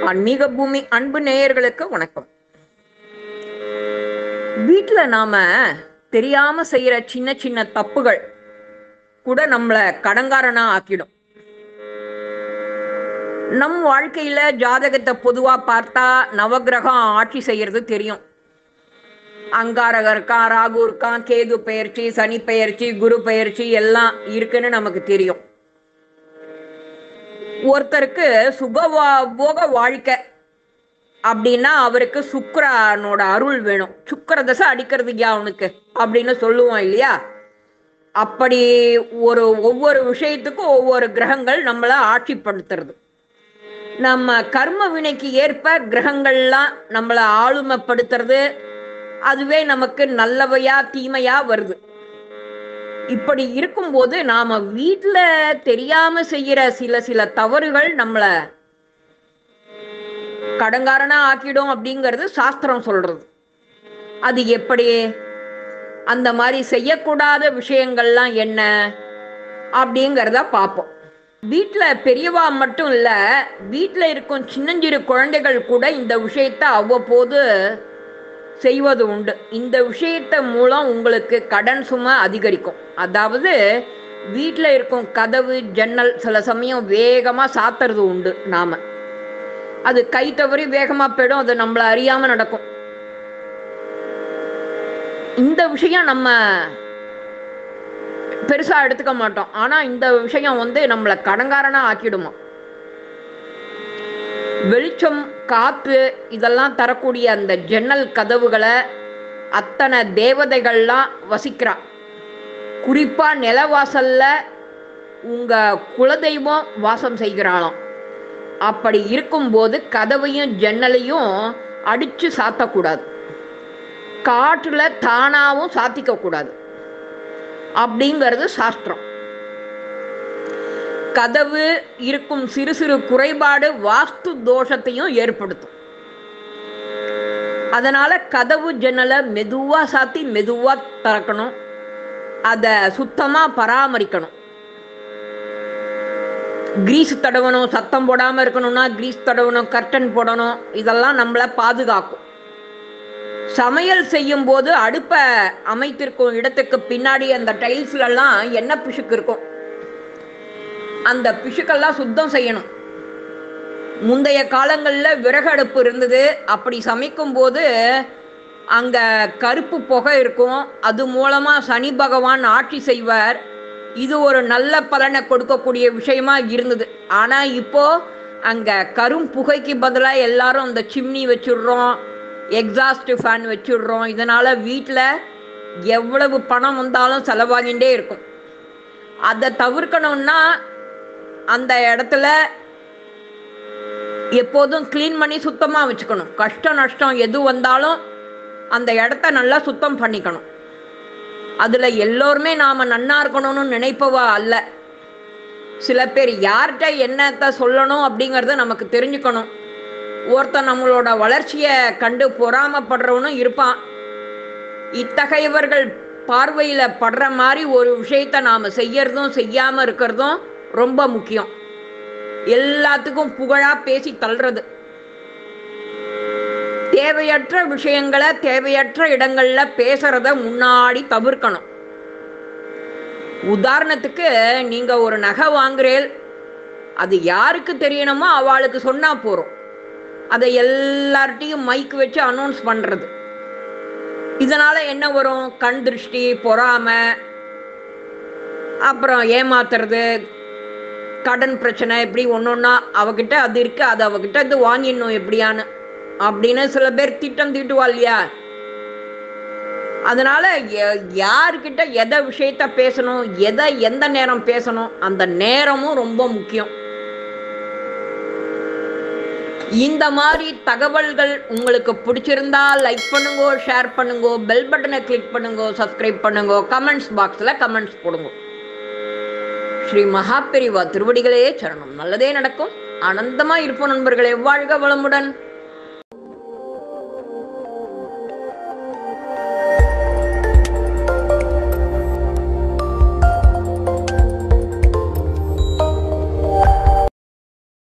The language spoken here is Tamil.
ஆன்மீக பூமி அன்பு நேயர்களுக்கு வணக்கம் வீட்ல நாம தெரியாம செய்யற சின்ன சின்ன தப்புகள் கூட நம்மள கடங்காரனா ஆக்கிடும் நம் வாழ்க்கையில ஜாதகத்தை பொதுவா பார்த்தா நவகிரகம் ஆட்சி செய்யறது தெரியும் அங்காரகம் இருக்கான் ராகு இருக்கான் கேது பெயர்ச்சி சனி பெயர்ச்சி குரு பெயர்ச்சி எல்லாம் இருக்குன்னு நமக்கு தெரியும் ஒருத்தருக்கு சுகவா போக வாழ்க்கை அப்படின்னா அவருக்கு சுக்கரனோட அருள் வேணும் சுக்கர தசை அடிக்கிறதுயா அவனுக்கு அப்படின்னு சொல்லுவோம் இல்லையா அப்படி ஒரு ஒவ்வொரு விஷயத்துக்கும் ஒவ்வொரு கிரகங்கள் நம்மள ஆட்சிப்படுத்துறது நம்ம கர்ம வினைக்கு ஏற்ப கிரகங்கள்லாம் நம்மளை ஆளுமைப்படுத்துறது அதுவே நமக்கு நல்லவையா தீமையா வருது இப்படி இருக்கும்போது நாம வீட்ல தெரியாம செய்யற சில சில தவறுகள் நம்மள கடங்காரனா ஆக்கிடும் அப்படிங்கிறது சாஸ்திரம் சொல்றது அது எப்படி அந்த மாதிரி செய்யக்கூடாத விஷயங்கள்லாம் என்ன அப்படிங்கிறத பார்ப்போம் வீட்ல பெரியவா மட்டும் இல்ல வீட்ல இருக்கும் சின்னஞ்சிறு குழந்தைகள் கூட இந்த விஷயத்த அவ்வப்போது செய்வது உண்டு இந்த விஷயத்த மூலம் உங்களுக்கு கடன் சுமை அதிகரிக்கும் அதாவது வீட்டில் இருக்கும் கதவு ஜன்னல் சில சமயம் வேகமாக சாத்துறது உண்டு நாம அது கை தவறி வேகமாக போயிடும் அது நம்மளை அறியாம நடக்கும் இந்த விஷயம் நம்ம பெருசா எடுத்துக்க மாட்டோம் ஆனா இந்த விஷயம் வந்து நம்மளை கடங்காரனா ஆக்கிடுமா வெளிச்சம் காத்து இதெல்லாம் தரக்கூடிய அந்த ஜன்னல் கதவுகளை அத்தனை தேவதைகள்லாம் வசிக்கிறா குறிப்பா நிலவாசல்ல உங்க குலதெய்வம் வாசம் செய்கிறாளாம் அப்படி இருக்கும்போது கதவையும் ஜன்னலையும் அடிச்சு சாத்தக்கூடாது காற்றுல தானாவும் சாத்திக்க கூடாது அப்படிங்கிறது சாஸ்திரம் கதவு இருக்கும் சிறு சிறு குறைபாடு வாஸ்து தோஷத்தையும் ஏற்படுத்தும் அதனால கதவு ஜன்னலை மெதுவா சாத்தி மெதுவா திறக்கணும் அத சுத்தமா பராமரிக்கணும் கிரீஸ் தடவணும் சத்தம் போடாம இருக்கணும்னா கிரீஸ் தடவணும் கர்டன் போடணும் இதெல்லாம் நம்மளை பாதுகாக்கும் சமையல் செய்யும் போது அடுப்பை அமைத்திருக்கும் இடத்துக்கு பின்னாடி அந்த டைல்ஸ்ல எல்லாம் எண்ணெய் பிசுக்கு இருக்கும் அந்த பிசுக்கெல்லாம் சுத்தம் செய்யணும் முந்தைய காலங்களில் விறகு அடுப்பு இருந்தது அப்படி சமைக்கும் போது அங்க கருப்பு புகை இருக்கும் அது மூலமா சனி பகவான் ஆட்சி செய்வார் இது ஒரு நல்ல பலனை கொடுக்கக்கூடிய விஷயமா இருந்தது ஆனா இப்போ அங்க கரும் புகைக்கு பதிலாக எல்லாரும் அந்த சிம்னி வச்சுடுறோம் எக்ஸாஸ்ட் ஃபேன் வச்சுடுறோம் இதனால வீட்டில் எவ்வளவு பணம் வந்தாலும் செலவாகிட்டே இருக்கும் அதை தவிர்க்கணும்னா அந்த இடத்துல எப்போதும் க்ளீன் பண்ணி சுத்தமாக வச்சுக்கணும் கஷ்டம் நஷ்டம் எது வந்தாலும் அந்த இடத்த நல்லா சுத்தம் பண்ணிக்கணும் அதில் எல்லோருமே நாம் நன்னா இருக்கணும்னு நினைப்பவா அல்ல சில பேர் யார்கிட்ட என்னத்தை சொல்லணும் அப்படிங்கிறத நமக்கு தெரிஞ்சுக்கணும் ஒருத்தன் நம்மளோட வளர்ச்சியை கண்டு பொறாமப்படுறவனும் இருப்பான் இத்தகையவர்கள் பார்வையில படுற மாதிரி ஒரு விஷயத்த நாம செய்யறதும் செய்யாம இருக்கிறதும் ரொம்ப முக்கியம் எல்லாத்துக்கும் புகழா பேசி தள்ளுறது தேவையற்ற விஷயங்களை தேவையற்ற இடங்கள்ல பேசுறத முன்னாடி தவிர்க்கணும் உதாரணத்துக்கு நீங்க ஒரு நகை வாங்குறேல் அது யாருக்கு தெரியணுமோ அவளுக்கு சொன்னா போறோம் அதை எல்லார்ட்டையும் மைக் வச்சு அனௌன்ஸ் பண்றது இதனால என்ன வரும் கண் திருஷ்டி பொறாம அப்புறம் ஏமாத்துறது கடன் பிரச்சனை இப்படி ஒன்னொன்னா அவகிட்ட அது இருக்கு அது அவகிட்ட இது வாங்கிடணும் எப்படியான்னு அப்படின்னு சில பேர் திட்டம் தீட்டுவா இல்லையா அதனால யாருக்கிட்ட எதை விஷயத்த பேசணும் எதை எந்த நேரம் பேசணும் அந்த நேரமும் ரொம்ப முக்கியம் இந்த மாதிரி தகவல்கள் உங்களுக்கு பிடிச்சிருந்தா லைக் பண்ணுங்க ஷேர் பண்ணுங்க பெல் பட்டனை கிளிக் பண்ணுங்க சப்ஸ்கிரைப் பண்ணுங்க கமெண்ட்ஸ் பாக்ஸ்ல கமெண்ட்ஸ் போடுங்க ஸ்ரீ மகாபெரிவா திருவடிகளே சரணம் நல்லதே நடக்கும் ஆனந்தமா இருப்போம் நண்பர்களே வாழ்க வளமுடன்